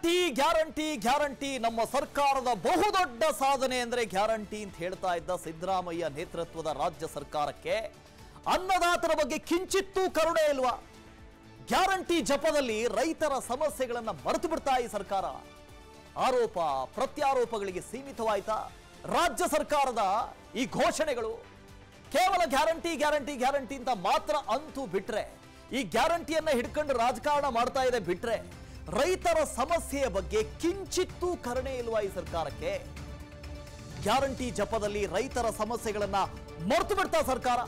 Guarantee guarantee guarantee ನಮ್ಮ ಸರ್ಕಾರದ ಬಹುದೊಡ್ಡ ಸಾಧನೆ ಅಂದ್ರೆ ಗ್ಯಾರಂಟಿ ಅಂತ ಹೇಳ್ತಾ ಇದ್ದ ಸಿದ್ದರಾಮಯ್ಯ ನೇತೃತ್ವದ ರಾಜ್ಯ ಸರ್ಕಾರಕ್ಕೆ ಅನ್ನದಾತರ ಬಗ್ಗೆ ಕಿಂಚಿತ್ತೂ ಕರುಣೆ ಇಲ್ವಾ ಗ್ಯಾರಂಟಿ ಜಪದಲ್ಲಿ ರೈತರ ಸಮಸ್ಯೆಗಳನ್ನ ಮರೆತು ಬಿಡ್ತಾ ಈ ಸರ್ಕಾರ ಆರೋಪ ಪ್ರತ್ಯಾರೋಪಗಳಿಗೆ ಸೀಮಿತವಾಯ್ತಾ ರಾಜ್ಯ ಸರ್ಕಾರದ ಈ ಘೋಷಣೆಗಳು ಕೇವಲ ಗ್ಯಾರಂಟಿ ಗ್ಯಾರಂಟಿ ಗ್ಯಾರಂಟಿ ಅಂತ ಮಾತ್ರ ಅಂತೂ ಬಿಟ್ರೆ ಈ ಗ್ಯಾರಂಟಿಯನ್ನ ಹಿಡ್ಕೊಂಡು ರಾಜಕಾರಣ ಮಾಡ್ತಾ ಇದೆ ಬಿಟ್ರೆ ರೈತರ ಸಮಸ್ಯೆಯ ಬಗ್ಗೆ ಕಿಂಚಿತ್ತೂ ಕರುಣೆ ಇಲ್ವಾ ಈ ಸರ್ಕಾರಕ್ಕೆ ಗ್ಯಾರಂಟಿ ಜಪದಲ್ಲಿ ರೈತರ ಸಮಸ್ಯೆಗಳನ್ನ ಮರೆತು ಬಿಡ್ತಾ ಸರ್ಕಾರ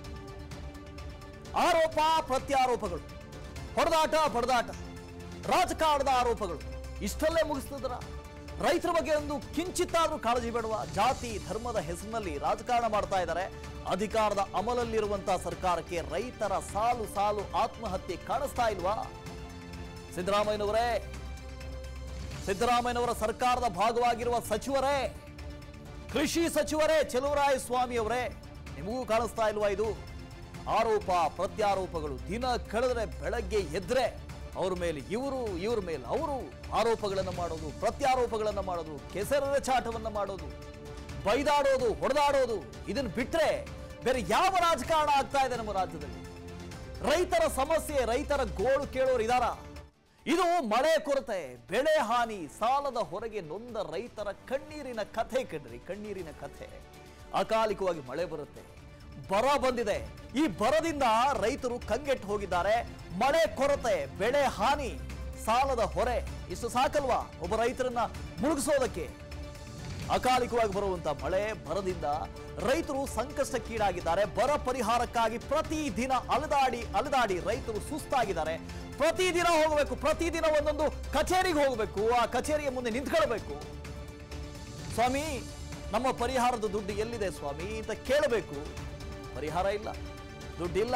ಆರೋಪ ಪ್ರತ್ಯಾರೋಪಗಳು ಹೊಡೆದಾಟ ಬಡದಾಟ ರಾಜಕಾರಣದ ಆರೋಪಗಳು ಇಷ್ಟಲ್ಲೇ ಮುಗಿಸ್ತದ್ರ ರೈತರ ಬಗ್ಗೆ ಒಂದು ಕಿಂಚಿತ್ತಾದ್ರೂ ಕಾಳಜಿ ಬೇಡವಾ ಜಾತಿ ಧರ್ಮದ ಹೆಸರಿನಲ್ಲಿ ರಾಜಕಾರಣ ಮಾಡ್ತಾ ಇದ್ದಾರೆ ಅಧಿಕಾರದ ಅಮಲಲ್ಲಿರುವಂತಹ ಸರ್ಕಾರಕ್ಕೆ ರೈತರ ಸಾಲು ಸಾಲು ಆತ್ಮಹತ್ಯೆ ಕಾಣಿಸ್ತಾ ಇಲ್ವಾ ಸಿದ್ದರಾಮಯ್ಯನವರೇ ಸಿದ್ದರಾಮಯ್ಯನವರ ಸರ್ಕಾರದ ಭಾಗವಾಗಿರುವ ಸಚಿವರೇ ಕೃಷಿ ಸಚಿವರೇ ಚೆಲುವರಾಯ ಸ್ವಾಮಿ ಅವರೇ ನಿಮಗೂ ಕಾಣಿಸ್ತಾ ಇಲ್ವಾ ಇದು ಆರೋಪ ಪ್ರತ್ಯಾರೋಪಗಳು ದಿನ ಕಳೆದ್ರೆ ಬೆಳಗ್ಗೆ ಎದ್ರೆ ಅವ್ರ ಮೇಲೆ ಇವರು ಇವ್ರ ಮೇಲೆ ಅವರು ಆರೋಪಗಳನ್ನು ಮಾಡೋದು ಪ್ರತ್ಯಾರೋಪಗಳನ್ನು ಮಾಡೋದು ಕೆಸರದ ಚಾಟವನ್ನು ಮಾಡೋದು ಬೈದಾಡೋದು ಹೊಡೆದಾಡೋದು ಇದನ್ನು ಬಿಟ್ರೆ ಬೇರೆ ಯಾವ ರಾಜಕಾರಣ ಆಗ್ತಾ ಇದೆ ನಮ್ಮ ರಾಜ್ಯದಲ್ಲಿ ರೈತರ ಸಮಸ್ಯೆ ರೈತರ ಗೋಳು ಕೇಳೋರು ಇದಾರ ಇದು ಮಳೆ ಕೊರತೆ ಬೆಳೆ ಹಾನಿ ಸಾಲದ ಹೊರಗೆ ನೊಂದ ರೈತರ ಕಣ್ಣೀರಿನ ಕಥೆ ಕಣ್ರಿ ಕಣ್ಣೀರಿನ ಕಥೆ ಅಕಾಲಿಕವಾಗಿ ಮಳೆ ಬರುತ್ತೆ ಬರ ಬಂದಿದೆ ಈ ಬರದಿಂದ ರೈತರು ಕಂಗೆಟ್ಟು ಹೋಗಿದ್ದಾರೆ ಮಳೆ ಕೊರತೆ ಬೆಳೆ ಹಾನಿ ಸಾಲದ ಹೊರೆ ಇಷ್ಟು ಸಾಕಲ್ವಾ ಒಬ್ಬ ರೈತರನ್ನ ಮುಳುಗಿಸೋದಕ್ಕೆ ಅಕಾಲಿಕವಾಗಿ ಬರುವಂತ ಮಳೆ ಬರದಿಂದ ರೈತರು ಸಂಕಷ್ಟಕ್ಕೀಡಾಗಿದ್ದಾರೆ ಬರ ಪರಿಹಾರಕ್ಕಾಗಿ ಪ್ರತಿದಿನ ಅಲೆದಾಡಿ ಅಲೆದಾಡಿ ರೈತರು ಸುಸ್ತಾಗಿದ್ದಾರೆ ಪ್ರತಿದಿನ ಹೋಗಬೇಕು ಪ್ರತಿದಿನ ಒಂದೊಂದು ಕಚೇರಿಗೆ ಹೋಗಬೇಕು ಆ ಕಚೇರಿಯ ಮುಂದೆ ನಿಂತ್ಕೊಳ್ಬೇಕು ಸ್ವಾಮಿ ನಮ್ಮ ಪರಿಹಾರದ ದುಡ್ಡು ಎಲ್ಲಿದೆ ಸ್ವಾಮಿ ಅಂತ ಕೇಳಬೇಕು ಪರಿಹಾರ ಇಲ್ಲ ದುಡ್ಡಿಲ್ಲ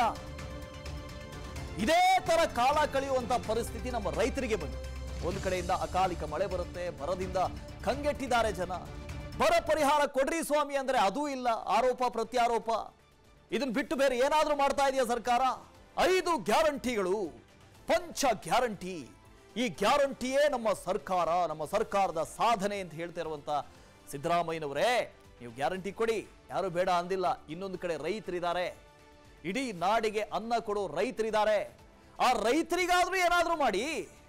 ಇದೇ ತರ ಕಾಲ ಕಳೆಯುವಂತ ಪರಿಸ್ಥಿತಿ ನಮ್ಮ ರೈತರಿಗೆ ಬಂದಿದೆ ಒಂದು ಕಡೆಯಿಂದ ಅಕಾಲಿಕ ಮಳೆ ಬರುತ್ತೆ ಬರದಿಂದ ಕಂಗೆಟ್ಟಿದ್ದಾರೆ ಜನ ಬರ ಪರಿಹಾರ ಕೊಡ್ರಿ ಸ್ವಾಮಿ ಅಂದ್ರೆ ಅದೂ ಇಲ್ಲ ಆರೋಪ ಪ್ರತ್ಯಾರೋಪ ಇದನ್ನ ಬಿಟ್ಟು ಬೇರೆ ಏನಾದ್ರೂ ಮಾಡ್ತಾ ಇದೆಯಾ ಸರ್ಕಾರ ಐದು ಗ್ಯಾರಂಟಿಗಳು ಪಂಚ ಗ್ಯಾರಂಟಿ ಈ ಗ್ಯಾರಂಟಿಯೇ ನಮ್ಮ ಸರ್ಕಾರ ನಮ್ಮ ಸರ್ಕಾರದ ಸಾಧನೆ ಅಂತ ಹೇಳ್ತಾ ಇರುವಂತ ಸಿದ್ದರಾಮಯ್ಯನವರೇ ನೀವು ಗ್ಯಾರಂಟಿ ಕೊಡಿ ಯಾರು ಬೇಡ ಅಂದಿಲ್ಲ ಇನ್ನೊಂದು ಕಡೆ ರೈತರಿದ್ದಾರೆ ಇಡೀ ನಾಡಿಗೆ ಅನ್ನ ಕೊಡೋ ರೈತರಿದ್ದಾರೆ ಆ ರೈತರಿಗಾದ್ರೂ ಏನಾದ್ರೂ ಮಾಡಿ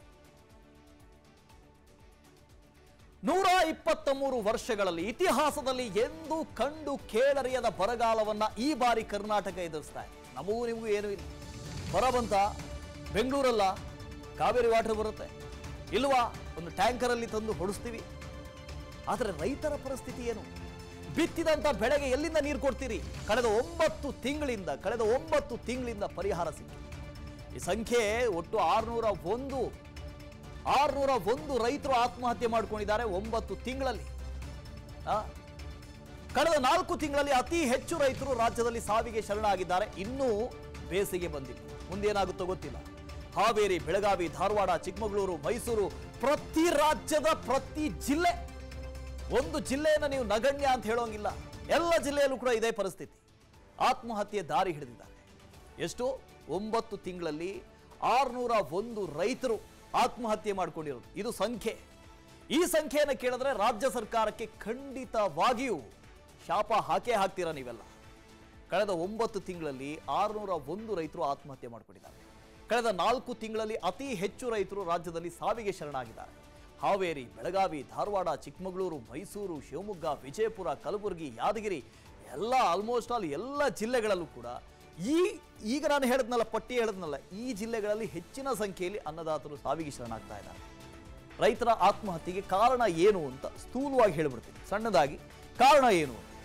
ನೂರ ಇಪ್ಪತ್ತ ಮೂರು ವರ್ಷಗಳಲ್ಲಿ ಇತಿಹಾಸದಲ್ಲಿ ಎಂದೂ ಕಂಡು ಕೇಳರಿಯದ ಬರಗಾಲವನ್ನ ಈ ಬಾರಿ ಕರ್ನಾಟಕ ಎದುರಿಸ್ತಾ ಇದೆ ನಮಗೂ ನಿಮಗೂ ಏನೂ ಇಲ್ಲ ಬರ ಬಂತ ಬೆಂಗಳೂರಲ್ಲ ಕಾವೇರಿ ವಾಟರ್ ಬರುತ್ತೆ ಇಲ್ವಾ ಒಂದು ಟ್ಯಾಂಕರಲ್ಲಿ ತಂದು ಹೊಡಿಸ್ತೀವಿ ಆದರೆ ರೈತರ ಪರಿಸ್ಥಿತಿ ಏನು ಬಿತ್ತಿದಂತ ಬೆಳೆಗೆ ಎಲ್ಲಿಂದ ನೀರು ಕೊಡ್ತೀರಿ ಕಳೆದ ಒಂಬತ್ತು ತಿಂಗಳಿಂದ ಕಳೆದ ಒಂಬತ್ತು ತಿಂಗಳಿಂದ ಪರಿಹಾರ ಸಿಕ್ಕಿದೆ ಈ ಸಂಖ್ಯೆ ಒಟ್ಟು ಆರುನೂರ ಒಂದು ಆರುನೂರ ಒಂದು ರೈತರು ಆತ್ಮಹತ್ಯೆ ಮಾಡ್ಕೊಂಡಿದ್ದಾರೆ ಒಂಬತ್ತು ತಿಂಗಳಲ್ಲಿ ಆ? ಕಳೆದ ನಾಲ್ಕು ತಿಂಗಳಲ್ಲಿ ಅತಿ ಹೆಚ್ಚು ರೈತರು ರಾಜ್ಯದಲ್ಲಿ ಸಾವಿಗೆ ಶರಣಾಗಿದ್ದಾರೆ ಇನ್ನೂ ಬೇಸಿಗೆ ಬಂದಿಲ್ಲ ಮುಂದೇನಾಗುತ್ತೋ ಗೊತ್ತಿಲ್ಲ ಹಾವೇರಿ ಬೆಳಗಾವಿ ಧಾರವಾಡ ಚಿಕ್ಕಮಗಳೂರು ಮೈಸೂರು ಪ್ರತಿ ರಾಜ್ಯದ ಪ್ರತಿ ಜಿಲ್ಲೆ ಒಂದು ಜಿಲ್ಲೆಯನ್ನು ನೀವು ನಗಣ್ಯ ಅಂತ ಹೇಳೋಂಗಿಲ್ಲ ಎಲ್ಲ ಜಿಲ್ಲೆಯಲ್ಲೂ ಕೂಡ ಇದೇ ಪರಿಸ್ಥಿತಿ ಆತ್ಮಹತ್ಯೆ ದಾರಿ ಹಿಡಿದಿದ್ದಾರೆ ಎಷ್ಟು ಒಂಬತ್ತು ತಿಂಗಳಲ್ಲಿ ಆರುನೂರ ಒಂದು ರೈತರು ಆತ್ಮಹತ್ಯೆ ಮಾಡ್ಕೊಂಡಿರೋದು ಇದು ಸಂಖ್ಯೆ ಈ ಸಂಖ್ಯೆಯನ್ನು ಕೇಳಿದ್ರೆ ರಾಜ್ಯ ಸರ್ಕಾರಕ್ಕೆ ಖಂಡಿತವಾಗಿಯೂ ಶಾಪ ಹಾಕೇ ಹಾಕ್ತೀರಾ ನೀವೆಲ್ಲ ಕಳೆದ ಒಂಬತ್ತು ತಿಂಗಳಲ್ಲಿ ಆರುನೂರ ಒಂದು ರೈತರು ಆತ್ಮಹತ್ಯೆ ಮಾಡಿಕೊಂಡಿದ್ದಾರೆ ಕಳೆದ ನಾಲ್ಕು ತಿಂಗಳಲ್ಲಿ ಅತಿ ಹೆಚ್ಚು ರೈತರು ರಾಜ್ಯದಲ್ಲಿ ಸಾವಿಗೆ ಶರಣಾಗಿದ್ದಾರೆ ಹಾವೇರಿ ಬೆಳಗಾವಿ ಧಾರವಾಡ ಚಿಕ್ಕಮಗಳೂರು ಮೈಸೂರು ಶಿವಮೊಗ್ಗ ವಿಜಯಪುರ ಕಲಬುರಗಿ ಯಾದಗಿರಿ ಎಲ್ಲ ಆಲ್ಮೋಸ್ಟ್ ಆಲ್ ಎಲ್ಲ ಜಿಲ್ಲೆಗಳಲ್ಲೂ ಕೂಡ ಈ ಈಗ ನಾನು ಹೇಳಿದ್ನಲ್ಲ ಪಟ್ಟಿ ಹೇಳಿದ್ನಲ್ಲ ಈ ಜಿಲ್ಲೆಗಳಲ್ಲಿ ಹೆಚ್ಚಿನ ಸಂಖ್ಯೆಯಲ್ಲಿ ಅನ್ನದಾತರು ಸಾವಿಗೆ ಶರಣಾಗ್ತಾ ಇದ್ದಾರೆ ರೈತರ ಆತ್ಮಹತ್ಯೆಗೆ ಕಾರಣ ಏನು ಅಂತ ಸ್ಥೂಲವಾಗಿ ಹೇಳ್ಬಿಡ್ತೀನಿ ಸಣ್ಣದಾಗಿ ಕಾರಣ ಏನು ಅಂತ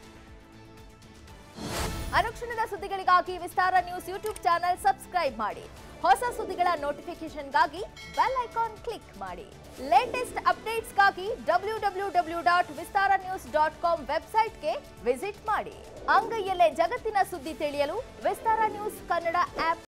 ಅನುಕ್ಷಣದ ಸುದ್ದಿಗಳಿಗಾಗಿ Vistara news YouTube channel subscribe ಮಾಡಿ ಹೊಸ ಸುದ್ದಿಗಳ ನೋಟಿಫಿಕೇಶನ್ಗಾಗಿ ಬೆಲ್ ಐಕಾನ್ ಕ್ಲಿಕ್ ಮಾಡಿ ಲೇಟೆಸ್ಟ್ ಅಪ್ಡೇಟ್ಸ್ಗಾಗಿ W W W dot Vistara news dot com ವೆಬ್ಸೈಟ್ಗೆ ವಿಸಿಟ್ ಮಾಡಿ ಅಂಗೈಯಲ್ಲೇ ಜಗತ್ತಿನ ಸುದ್ದಿ ತಿಳಿಯಲು ವಿಸ್ತಾರ ನ್ಯೂಸ್ ಕನ್ನಡ ಆಪ್